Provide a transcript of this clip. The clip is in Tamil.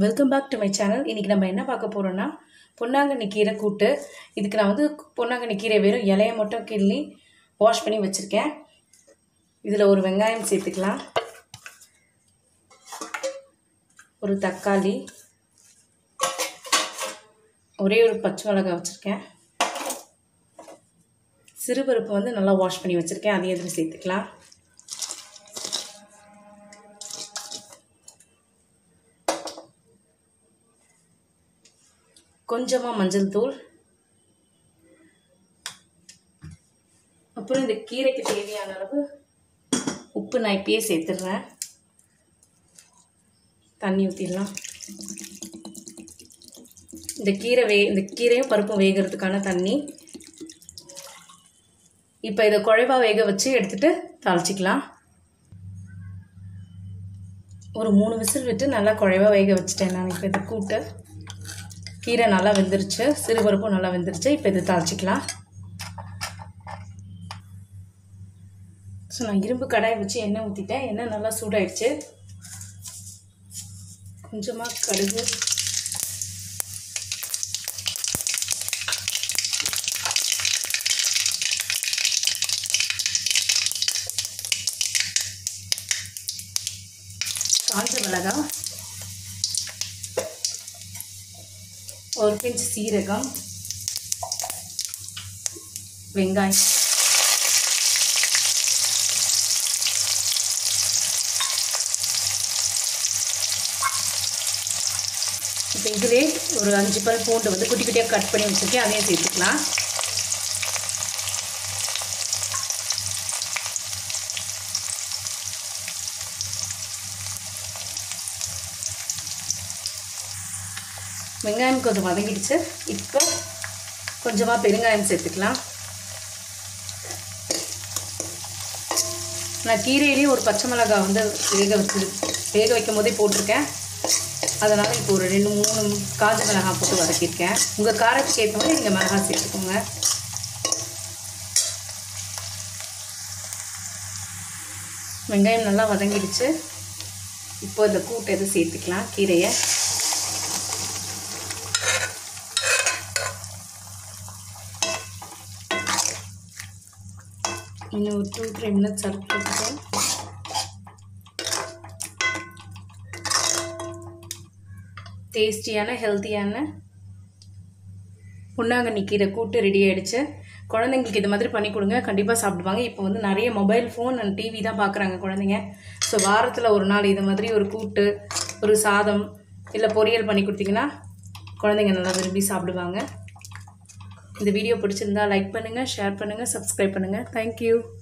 welcome back to my channel இன்றைக்கி நம்ம என்ன பார்க்க போகிறோன்னா பொன்னாங்கண்ணி கீரை கூட்டு இதுக்கு நான் வந்து பொன்னாங்கண்ணி கீரை வெறும் இலையை மட்டும் கிள்ளி வாஷ் பண்ணி வச்சுருக்கேன் இதில் ஒரு வெங்காயம் சேர்த்துக்கலாம் ஒரு தக்காளி ஒரே ஒரு பச்சை மிளகாய் வச்சுருக்கேன் சிறுபருப்பு வந்து நல்லா வாஷ் பண்ணி வச்சுருக்கேன் அதையும் இதில் சேர்த்துக்கலாம் கொஞ்சமாக மஞ்சள் தூள் அப்புறம் இந்த கீரைக்கு தேவையான அளவு உப்பு நான் இப்பயே சேர்த்துடுறேன் தண்ணி ஊற்றிடலாம் இந்த கீரை வே இந்த கீரையும் பருப்பும் வேகிறதுக்கான தண்ணி இப்போ இதை குழைவா வேக வச்சு எடுத்துகிட்டு தாளிச்சிக்கலாம் ஒரு மூணு விசில் விட்டு நல்லா குழைவா வேக வச்சுட்டேன் நான் இப்போ இதை கூட்டு கீரை நல்லா வெந்துருச்சு சிறுபருப்பும் நல்லா வெந்துருச்சு இப்போ இது தாளிச்சிக்கலாம் ஸோ நான் இரும்பு கடாய் வச்சு எண்ணெய் ஊற்றிட்டேன் எண்ணெய் நல்லா சூடாயிடுச்சு கொஞ்சமாக கடுகு காஞ்ச மிளகாய் ஒரு பிஞ்ச் சீரகம் வெங்காயம் இப்போ இதிலே ஒரு அஞ்சு பல் பூண்டு வந்து குட்டி குட்டியாக கட் பண்ணி வச்சுருக்கேன் அதையும் சேர்த்துக்கலாம் வெங்காயம் கொஞ்சம் வதங்கிடுச்சு இப்போ கொஞ்சமாக பெருங்காயம் சேர்த்துக்கலாம் நான் கீரையிலேயே ஒரு பச்சை மிளகாய் வந்து வேக வச்சு வேக வைக்கும் போதே போட்டிருக்கேன் அதனால் இப்போ ஒரு ரெண்டு மூணு காஞ்ச மிளகாய் போட்டு வதக்கியிருக்கேன் உங்கள் காரத்துக்கு ஏற்ற மாதிரி நீங்கள் மிளகாய் சேர்த்துக்கோங்க வெங்காயம் நல்லா வதங்கிடுச்சு இப்போ இந்த கூட்டை எதுவும் சேர்த்துக்கலாம் கீரையை இன்னும் ஒரு டூ த்ரீ மினிட்ஸ் அறுத்துட்டு டேஸ்டியான ஹெல்த்தியான பொன்னாங்கண்ணி கீரை கூட்டு ரெடி ஆகிடுச்சு குழந்தைங்களுக்கு இது மாதிரி பண்ணி கொடுங்க கண்டிப்பாக சாப்பிடுவாங்க இப்போ வந்து நிறைய மொபைல் ஃபோன் அண்ட் டிவி தான் பார்க்குறாங்க குழந்தைங்க ஸோ வாரத்தில் ஒரு நாள் இது மாதிரி ஒரு கூட்டு ஒரு சாதம் இல்லை பொரியல் பண்ணி கொடுத்தீங்கன்னா குழந்தைங்க நல்லா விரும்பி சாப்பிடுவாங்க இந்த வீடியோ பிடிச்சிருந்தா லைக் பண்ணுங்கள் ஷேர் பண்ணுங்கள் சப்ஸ்கிரைப் பண்ணுங்கள் தேங்க்யூ